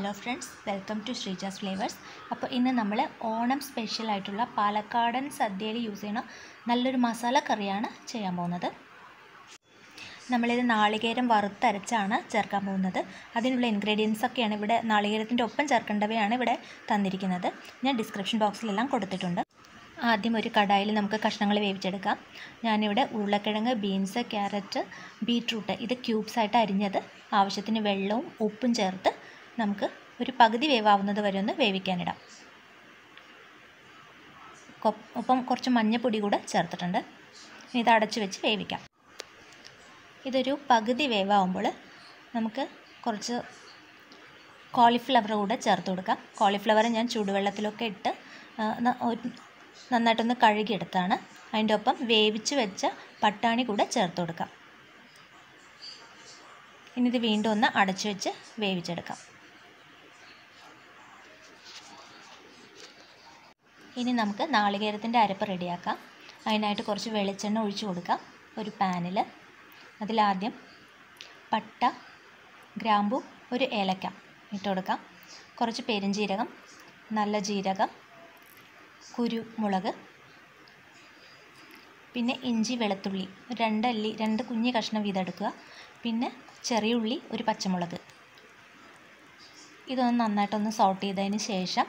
hello friends welcome to Sreeja's flavours അപ്പോൾ ഇന്ന് നമ്മൾ ഓണം സ്പെഷ്യൽ ആയിട്ടുള്ള പാലക്കാടൻ സദ്യയിൽ യൂസ് ചെയ്യുന്ന നല്ലൊരു മസാല കറിയാണ് ചെയ്യാൻ പോകുന്നത് നമ്മളിത് നാളികേരം വറുത്തരച്ചാണ് ചേർക്കാൻ പോകുന്നത് അതിനുള്ള ഇൻഗ്രീഡിയൻസ് ഒക്കെയാണ് ഇവിടെ നാളികേരത്തിൻ്റെ ഒപ്പം ചേർക്കേണ്ടവയാണ് ഇവിടെ തന്നിരിക്കുന്നത് ഞാൻ ഡിസ്ക്രിപ്ഷൻ ബോക്സിലെല്ലാം കൊടുത്തിട്ടുണ്ട് ആദ്യം ഒരു കടായിൽ നമുക്ക് കഷ്ണങ്ങൾ വേവിച്ചെടുക്കാം ഞാനിവിടെ ഉരുളക്കിഴങ്ങ് ബീൻസ് ക്യാരറ്റ് ബീട്രൂട്ട് ഇത് ക്യൂബ്സ് ആയിട്ട് അരിഞ്ഞത് ആവശ്യത്തിന് വെള്ളവും ഉപ്പും ചേർത്ത് നമുക്ക് ഒരു പകുതി വേവാവുന്നത് വരെ ഒന്ന് വേവിക്കാനിടാം കൊ- ഒപ്പം കുറച്ച് മഞ്ഞൾപ്പൊടി കൂടെ ചേർത്തിട്ടുണ്ട് ഇനി ഇത് അടച്ച് വെച്ച് വേവിക്കാം ഇതൊരു പകുതി വേവാകുമ്പോൾ നമുക്ക് കുറച്ച് കോളിഫ്ലവർ കൂടെ ചേർത്ത് കൊടുക്കാം കോളിഫ്ലവർ ഞാൻ ചൂടുവെള്ളത്തിലൊക്കെ ഇട്ട് ആ, ന- ഒരു- നന്നായിട്ടൊന്ന് കഴുകിയെടുത്താണ് അതിൻ്റെ ഒപ്പം വേവിച്ച് വെച്ച പട്ടാണി കൂടെ ചേർത്ത് കൊടുക്കാം ഇനി ഇത് വീണ്ടും ഒന്ന് അടച്ചു വെച്ച് വേവിച്ചെടുക്കാം ഇനി നമുക്ക് നാളികേരത്തിൻ്റെ അരപ്പ് റെഡിയാക്കാം അതിനായിട്ട് കുറച്ച് വെളിച്ചെണ്ണ ഒഴിച്ചു കൊടുക്കാം ഒരു പാനിൽ അതിലാദ്യം പട്ട ഗ്രാമ്പു ഒരു ഏലക്ക ഇട്ട് കൊടുക്കാം കുറച്ച് പെരുംജീരകം നല്ല ജീരകം കുരുമുളക് പിന്നെ ഇഞ്ചി വെളുത്തുള്ളി രണ്ട് അല്ലി രണ്ട് കുഞ്ഞ് കഷ്ണം വീതം എടുക്കുക പിന്നെ ചെറിയ ഉള്ളി ഒരു പച്ചമുളക് ഇതൊന്ന് നന്നായിട്ടൊന്ന് സോട്ട് ചെയ്തതിന് ശേഷം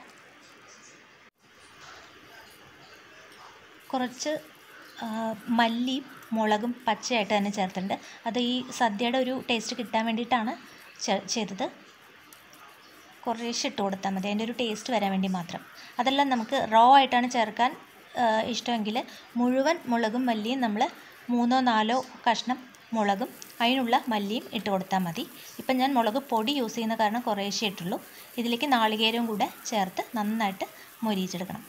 കുറച്ച് ആ, മല്ലിയും മുളകും പച്ചയായിട്ട് തന്നെ ചേർത്തിട്ടുണ്ട് അത് ഈ സദ്യയുടെ ഒരു ടേസ്റ്റ് കിട്ടാൻ വേണ്ടിയിട്ടാണ് ചെ- ചെയ്തത് കുറേശ്ശെ ഇട്ട് കൊടുത്താൽ മതി അതിൻ്റെ ഒരു ടേസ്റ്റ് വരാൻ വേണ്ടി മാത്രം അതെല്ലാം നമുക്ക് റോ ആയിട്ടാണ് ചേർക്കാൻ ആ, ഇഷ്ടമെങ്കിൽ മുഴുവൻ മുളകും മല്ലിയും നമ്മൾ മൂന്നോ നാലോ കഷ്ണം മുളകും അതിനുള്ള മല്ലിയും ഇട്ട് കൊടുത്താൽ മതി ഇപ്പം ഞാൻ മുളക് പൊടി യൂസ് ചെയ്യുന്ന കാരണം കുറേശ്ശെ ഇട്ടുള്ളൂ ഇതിലേക്ക് നാളികേരവും കൂടെ ചേർത്ത് നന്നായിട്ട് മൊരിയിച്ചെടുക്കണം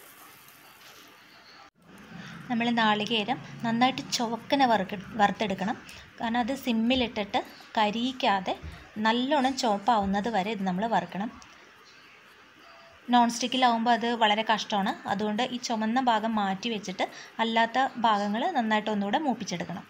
നമ്മൾ നാളികേരം നന്നായിട്ട് ചുവക്കനെ വറുക്ക വറുത്തെടുക്കണം കാരണം അത് സിമ്മിലിട്ടിട്ട് കരിയിക്കാതെ നല്ലോണം ചുവപ്പാവുന്നത് വരെ ഇത് നമ്മൾ വറുക്കണം നോൺ സ്റ്റിക്കിലാവുമ്പോൾ അത് വളരെ കഷ്ടമാണ് അതുകൊണ്ട് ഈ ചുമന്ന ഭാഗം മാറ്റി വെച്ചിട്ട് അല്ലാത്ത ഭാഗങ്ങൾ നന്നായിട്ട് ഒന്നുകൂടെ മൂപ്പിച്ചെടുക്കണം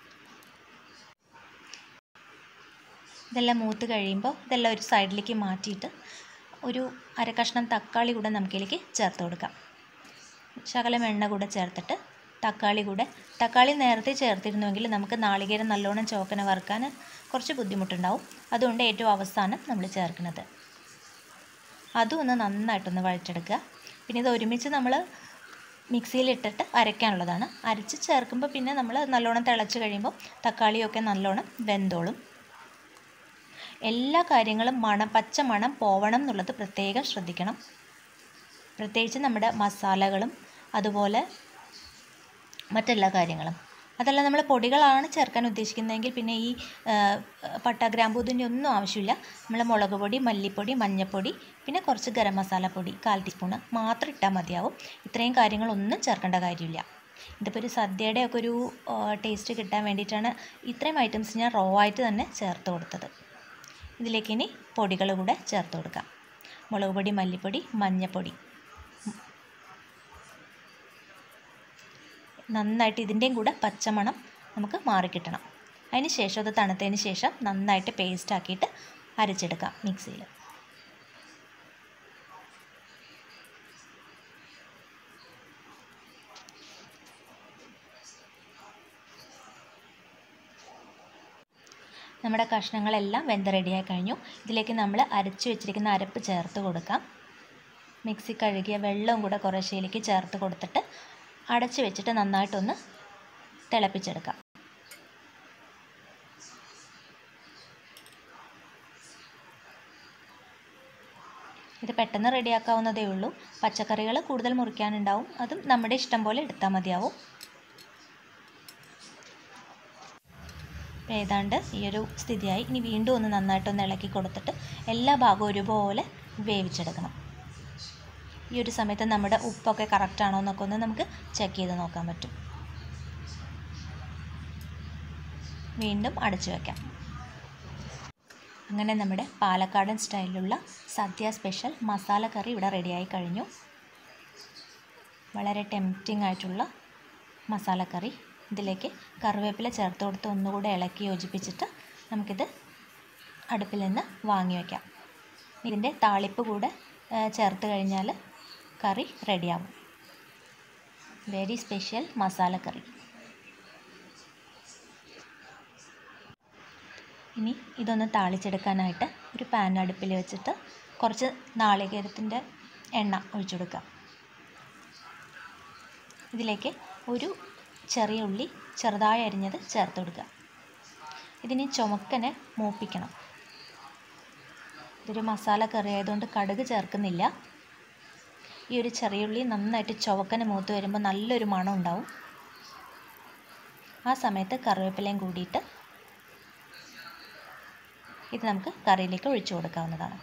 ഇതെല്ലാം മൂത്ത് കഴിയുമ്പോൾ ഇതെല്ലാം ഒരു സൈഡിലേക്ക് മാറ്റിയിട്ട് ഒരു അര കഷ്ണം തക്കാളി കൂടെ നമുക്കിതിലേക്ക് ചേർത്ത് കൊടുക്കാം ശകലം എണ്ണ കൂടെ ചേർത്തിട്ട് തക്കാളി കൂടെ തക്കാളി നേരത്തെ ചേർത്തിരുന്നുവെങ്കിൽ നമുക്ക് നാളികേരം നല്ലോണം ചോക്കന വറുക്കാൻ കുറച്ച് ബുദ്ധിമുട്ടുണ്ടാവും അതുകൊണ്ട് ഏറ്റവും അവസാനം നമ്മൾ ചേർക്കുന്നത് അതും ഒന്ന് നന്നായിട്ടൊന്ന് വഴറ്റെടുക്കുക പിന്നെ ഇത് ഒരുമിച്ച് നമ്മൾ മിക്സിയിലിട്ടിട്ട് അരയ്ക്കാനുള്ളതാണ് അരച്ച് ചേർക്കുമ്പോൾ പിന്നെ നമ്മൾ നല്ലോണം തിളച്ച് കഴിയുമ്പോൾ തക്കാളിയൊക്കെ നല്ലോണം വെന്തോളും എല്ലാ കാര്യങ്ങളും മണം പച്ച മണം പോവണം എന്നുള്ളത് പ്രത്യേകം ശ്രദ്ധിക്കണം പ്രത്യേകിച്ച് നമ്മുടെ മസാലകളും അതുപോലെ മറ്റെല്ലാ കാര്യങ്ങളും അതല്ല നമ്മൾ പൊടികളാണ് ചേർക്കാൻ ഉദ്ദേശിക്കുന്നതെങ്കിൽ പിന്നെ ഈ ആ, പട്ട ഗ്രാമ്പൂ ഇതിൻ്റെ ഒന്നും ആവശ്യമില്ല നമ്മൾ മുളക് പൊടി മല്ലിപ്പൊടി മഞ്ഞൾപ്പൊടി പിന്നെ കുറച്ച് ഗരം മസാലപ്പൊടി കാൽ ടീസ്പൂണ് മാത്രം ഇട്ടാൽ മതിയാവും ഇത്രയും കാര്യങ്ങളൊന്നും ചേർക്കേണ്ട കാര്യമില്ല ഇതിപ്പോൾ ഒരു സദ്യയുടെ ഒക്കെ ഒരു ടേസ്റ്റ് കിട്ടാൻ വേണ്ടിയിട്ടാണ് ഇത്രയും ഐറ്റംസ് ഞാൻ റോ ആയിട്ട് തന്നെ ചേർത്ത് കൊടുത്തത് ഇതിലേക്ക് ഇനി പൊടികൾ കൂടെ ചേർത്ത് കൊടുക്കാം മുളക് പൊടി മല്ലിപ്പൊടി മഞ്ഞൾപ്പൊടി നന്നായിട്ട് ഇതിൻ്റെയും കൂടെ പച്ചമണം നമുക്ക് മാറിക്കിട്ടണം അതിന് ശേഷം അത് തണുത്തതിന് ശേഷം നന്നായിട്ട് പേസ്റ്റ് ആക്കിയിട്ട് അരച്ചെടുക്കാം മിക്സിയിൽ നമ്മുടെ കഷ്ണങ്ങളെല്ലാം വെന്ത് റെഡിയായി കഴിഞ്ഞു ഇതിലേക്ക് നമ്മൾ അരച്ച് വെച്ചിരിക്കുന്ന അരപ്പ് ചേർത്ത് കൊടുക്കാം മിക്സി കഴുകിയ വെള്ളവും കൂടെ കുറേശ്ശേലേക്ക് ചേർത്ത് കൊടുത്തിട്ട് അടച്ച് വെച്ചിട്ട് നന്നായിട്ടൊന്ന് തിളപ്പിച്ചെടുക്കാം ഇത് പെട്ടെന്ന് റെഡിയാക്കാവുന്നതേ ഉള്ളൂ പച്ചക്കറികൾ കൂടുതൽ മുറിക്കാനുണ്ടാവും അതും നമ്മുടെ ഇഷ്ടം പോലെ എടുത്താൽ മതിയാവും ഇപ്പം ഏതാണ്ട് ഈ ഒരു സ്ഥിതിയായി ഇനി വീണ്ടും ഒന്ന് നന്നായിട്ടൊന്ന് ഇളക്കി കൊടുത്തിട്ട് എല്ലാ ഭാഗവും ഒരുപോലെ വേവിച്ചെടുക്കണം ഈ ഒരു സമയത്ത് നമ്മുടെ ഉപ്പൊക്കെ കറക്റ്റ് ആണോ എന്നൊക്കെ ഒന്ന് നമുക്ക് ചെക്ക് ചെയ്ത് നോക്കാൻ പറ്റും വീണ്ടും അടച്ചു വയ്ക്കാം അങ്ങനെ നമ്മുടെ പാലക്കാടൻ സ്റ്റൈലിലുള്ള സദ്യ സ്പെഷ്യൽ മസാല കറി ഇവിടെ റെഡിയായി കഴിഞ്ഞു വളരെ ടെംപ്റ്റിംഗ് ആയിട്ടുള്ള മസാല കറി ഇതിലേക്ക് കറിവേപ്പില ചേർത്ത് കൊടുത്ത് ഒന്നുകൂടെ ഇളക്കി യോജിപ്പിച്ചിട്ട് നമുക്കിത് അടുപ്പിൽ നിന്ന് വാങ്ങി വയ്ക്കാം ഇതിൻ്റെ താളിപ്പ് കൂടെ ആ, ചേർത്ത് കഴിഞ്ഞാൽ കറി റെഡിയാവും വെരി സ്പെഷ്യൽ മസാല കറി ഇനി ഇതൊന്ന് താളിച്ചെടുക്കാനായിട്ട് ഒരു പാൻ അടുപ്പിൽ വെച്ചിട്ട് കുറച്ച് നാളികേരത്തിൻ്റെ എണ്ണ ഒഴിച്ചു കൊടുക്കാം ഇതിലേക്ക് ഒരു ചെറിയ ഉള്ളി ചെറുതായി അരിഞ്ഞത് ചേർത്ത് കൊടുക്കുക ഇതിന് ചുമക്കനെ മൂപ്പിക്കണം ഇതൊരു മസാല കറി ആയതുകൊണ്ട് കടുക് ചേർക്കുന്നില്ല ഈ ഒരു ചെറിയ ഉള്ളി നന്നായിട്ട് ചുവക്കനെ മൂത്ത് വരുമ്പോൾ നല്ലൊരു മണം ഉണ്ടാവും ആ സമയത്ത് കറിവേപ്പിലയും കൂടിയിട്ട് ഇത് നമുക്ക് കറിയിലേക്ക് ഒഴിച്ചു കൊടുക്കാവുന്നതാണ്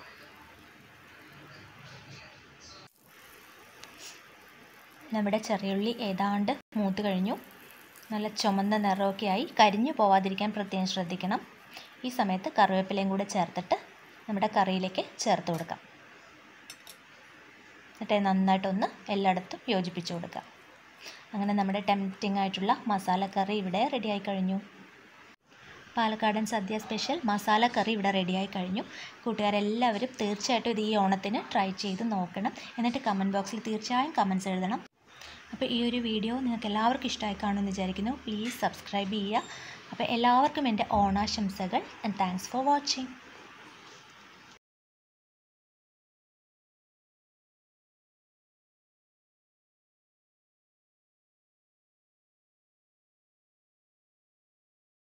നമ്മുടെ ചെറിയുള്ളി ഏതാണ്ട് മൂത്ത് കഴിഞ്ഞു നല്ല ചുമന്ന നിറമൊക്കെ ആയി കരിഞ്ഞു പോവാതിരിക്കാൻ പ്രത്യേകം ശ്രദ്ധിക്കണം ഈ സമയത്ത് കറിവേപ്പിലയും കൂടെ ചേർത്തിട്ട് നമ്മുടെ കറിയിലേക്ക് ചേർത്ത് കൊടുക്കാം എന്നിട്ട് നന്നായിട്ടൊന്ന് എല്ലായിടത്തും യോജിപ്പിച്ച് കൊടുക്കാം അങ്ങനെ നമ്മുടെ ടെംപ്റ്റിംഗ് ആയിട്ടുള്ള മസാല കറി ഇവിടെ റെഡിയായി കഴിഞ്ഞു പാലക്കാടൻ സദ്യ സ്പെഷ്യൽ മസാല കറി ഇവിടെ റെഡിയായി കഴിഞ്ഞു കൂട്ടുകാരെല്ലാവരും തീർച്ചയായിട്ടും ഇത് ഈ ഓണത്തിന് ട്രൈ ചെയ്ത് നോക്കണം എന്നിട്ട് കമൻറ്റ് ബോക്സിൽ തീർച്ചയായും കമൻറ്റ്സ് എഴുതണം അപ്പോൾ ഈ ഒരു വീഡിയോ നിങ്ങൾക്ക് എല്ലാവർക്കും ഇഷ്ടമായി കാണുമെന്ന് വിചാരിക്കുന്നു പ്ലീസ് സബ്സ്ക്രൈബ് ചെയ്യുക അപ്പോൾ എല്ലാവർക്കും എൻ്റെ ഓണാശംസകൾ ആൻഡ് താങ്ക്സ് ഫോർ വാച്ചിങ്